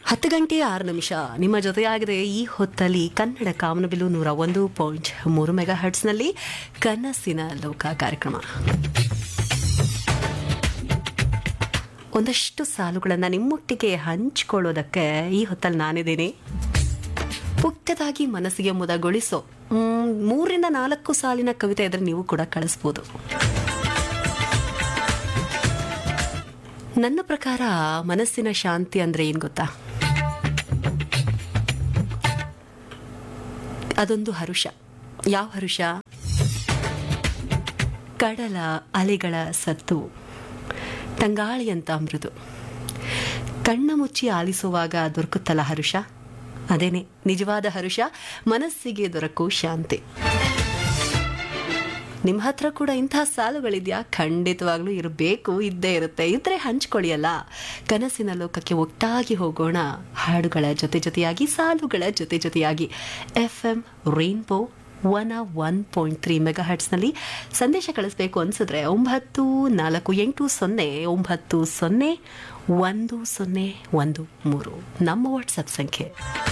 ಹತ್ತು ಗಂಟೆ ಆರು ನಿಮಿಷ ನಿಮ್ಮ ಜೊತೆಯಾಗಿದೆ ಈ ಹೊತ್ತಲ್ಲಿ ಕನ್ನಡ ಕಾಮನಬಿಲ್ಲು ನೂರ ಒಂದು ಪಾಯಿಂಟ್ ಮೂರು ಮೆಗಾ ಹರ್ಟ್ಸ್ನಲ್ಲಿ ಕನಸಿನ ಲೋಕ ಕಾರ್ಯಕ್ರಮ ಒಂದಷ್ಟು ಸಾಲುಗಳನ್ನು ನಿಮ್ಮೊಟ್ಟಿಗೆ ಹಂಚಿಕೊಳ್ಳೋದಕ್ಕೆ ಈ ಹೊತ್ತಲ್ಲಿ ನಾನಿದ್ದೀನಿ ಪುಕ್ಕದಾಗಿ ಮನಸ್ಸಿಗೆ ಮುದಗೊಳಿಸೋ ಮ್, ಮೂರರಿಂದ ನಾಲ್ಕು ಸಾಲಿನ ಕವಿತೆ ಇದ್ರೆ ನೀವು ಕೂಡ ಕಳಿಸ್ಬೋದು ನನ್ನ ಪ್ರಕಾರ ಮನಸ್ಸಿನ ಶಾಂತಿ ಅಂದ್ರೆ ಏನ್ ಗೊತ್ತಾ ಅದೊಂದು ಹರುಷ ಯಾವ ಹರುಷ ಕಡಲ ಅಲೆಗಳ ಸತ್ತು ತಂಗಾಳಿಯಂತ ಮೃದು ಕಣ್ಣ ಮುಚ್ಚಿ ಆಲಿಸುವಾಗ ದೊರಕುತ್ತಲ್ಲ ಹರುಷ ಅದೇನೆ ನಿಜವಾದ ಹರುಷ ಮನಸ್ಸಿಗೆ ದೊರಕೋ ಶಾಂತಿ ನಿಮ್ಮ ಹತ್ರ ಕೂಡ ಇಂತಹ ಸಾಲುಗಳಿದೆಯಾ ಖಂಡಿತವಾಗ್ಲೂ ಇರಬೇಕು ಇದ್ದೇ ಇರುತ್ತೆ ಇದ್ರೆ ಹಂಚ್ಕೊಳ್ಳಿ ಅಲ್ಲ ಕನಸಿನ ಲೋಕಕ್ಕೆ ಒಟ್ಟಾಗಿ ಹೋಗೋಣ ಹಾಡುಗಳ ಜೊತೆ ಜೊತೆಯಾಗಿ ಸಾಲುಗಳ ಜೊತೆ ಜೊತೆಯಾಗಿ F M rainbow one one point three mega ಹರ್ಟ್ಸ್ನಲ್ಲಿ ಸಂದೇಶ ಕಳಿಸ್ಬೇಕು ಅನ್ಸಿದ್ರೆ ಒಂಬತ್ತು ನಾಲ್ಕು ಎಂಟು ಸೊನ್ನೆ ಒಂಬತ್ತು ಸೊನ್ನೆ ಒಂದು ಸೊನ್ನೆ ಒಂದು ಮೂರು ನಮ್ಮ ವಾಟ್ಸಪ್ ಸಂಖ್ಯೆ